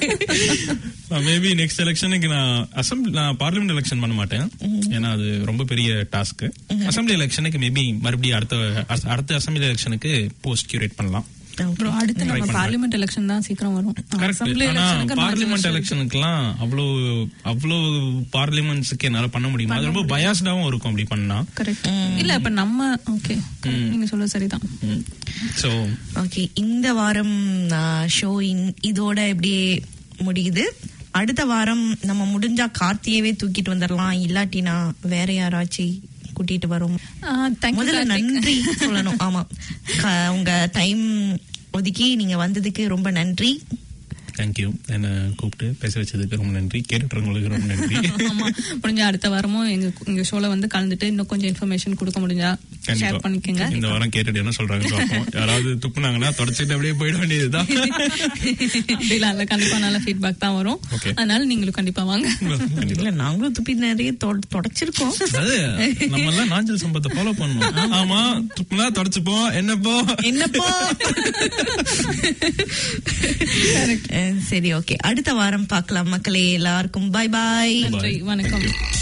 [SPEAKER 4] maybe next எலெக்ஷனுக்கு நான் அசம்பிளி நான் பார்லிமெண்ட் எலெக்ஷன் பண்ண மாட்டேன் ஏன்னா அது ரொம்ப பெரிய டாஸ்க் அசம்பிளி எலெக்ஷனுக்கு மேபி மறுபடியும் அடுத்த அ- அடுத்த அசம்பிளி எலெக்ஷனுக்கு போஸ்ட் கியூரேட் பண்ணலாம்
[SPEAKER 3] bro, அடுத்து நம்ம
[SPEAKER 4] பண்ணலாம்.
[SPEAKER 3] பார்லிமெண்ட் எலெக்ஷன் தான் சீக்கிரம் வரும்
[SPEAKER 4] கரெக்ட்
[SPEAKER 3] அசம்பிளி
[SPEAKER 4] ஆனா
[SPEAKER 3] எலெக்ஷனுக்கு நாலு
[SPEAKER 4] பார்லிமெண்ட்
[SPEAKER 3] வருஷம் இருக்கு.
[SPEAKER 4] எலெக்ஷனுக்குலாம் அவ்வளோ அவ்வளோ பார்லிமெண்ட்ஸ்க்கு என்னால பண்ண முடியுமா அது ரொம்ப பயாஸ்டாவும் இருக்கும் அப்படி பண்ணா
[SPEAKER 3] கரெக்ட் இல்ல இப்ப நம்ம ஓகே நீங்க சொல்ல சரிதான்
[SPEAKER 4] சோ
[SPEAKER 2] ஓகே இந்த வாரம் ஷோ இதோட இப்படியே முடியுது அடுத்த வாரம் நம்ம முடிஞ்சா கார்த்தியவே தூக்கிட்டு வந்துடலாம் இல்லாட்டினா வேற யாராச்சும் கூட்டிட்டு வரோம் முதல்ல நன்றி சொல்லணும் ஆமா க- உங்க டைம் ஒதுக்கி நீங்க வந்ததுக்கு ரொம்ப நன்றி
[SPEAKER 4] தேங்க்யூ என்ன கூப்பிட்டு பேச வச்சதுக்கு ரொம்ப நன்றி கேட்டுறவங்களுக்கு ரொம்ப நன்றி
[SPEAKER 3] ஆமா முடிஞ்சா அடுத்த வாரமும் எங்க எங்க ஷோல வந்து கலந்துட்டு இன்னும் கொஞ்சம் இன்ஃபர்மேஷன் கொடுக்க முடிஞ்சா ஷேர்
[SPEAKER 4] கண்டிப்பா
[SPEAKER 3] பண்ணிக்கோங்க
[SPEAKER 4] இந்த வாரம் கேட்டுட்டு என்ன சொல்றாங்க பார்ப்போம் யாராவது துப்புனாங்கன்னா தொடச்சிட்டு அப்படியே போயிட வேண்டியதுதான்
[SPEAKER 3] அப்படிலாம் இல்ல கண்டிப்பா நல்ல ஃபீட்பேக் தான் வரும்
[SPEAKER 4] Okay.
[SPEAKER 3] அதனால நீங்களும் கண்டிப்பா வாங்க
[SPEAKER 4] கண்டிப்பா
[SPEAKER 2] இல்ல நாங்களும் துப்பி நிறைய தொ- தொடச்சிருக்கோம்
[SPEAKER 4] அது நம்ம எல்லாம் நாஞ்சல் சம்பத்தை ஃபாலோ பண்ணணும் ஆமா துப்புனா தொடச்சுப்போம் என்னப்போ
[SPEAKER 2] என்னப்போ அஹ் சரி ஓகே அடுத்த வாரம் பார்க்கலாம் மக்களே எல்லாருக்கும் பாய் பாய்
[SPEAKER 3] நன்றி வணக்கம்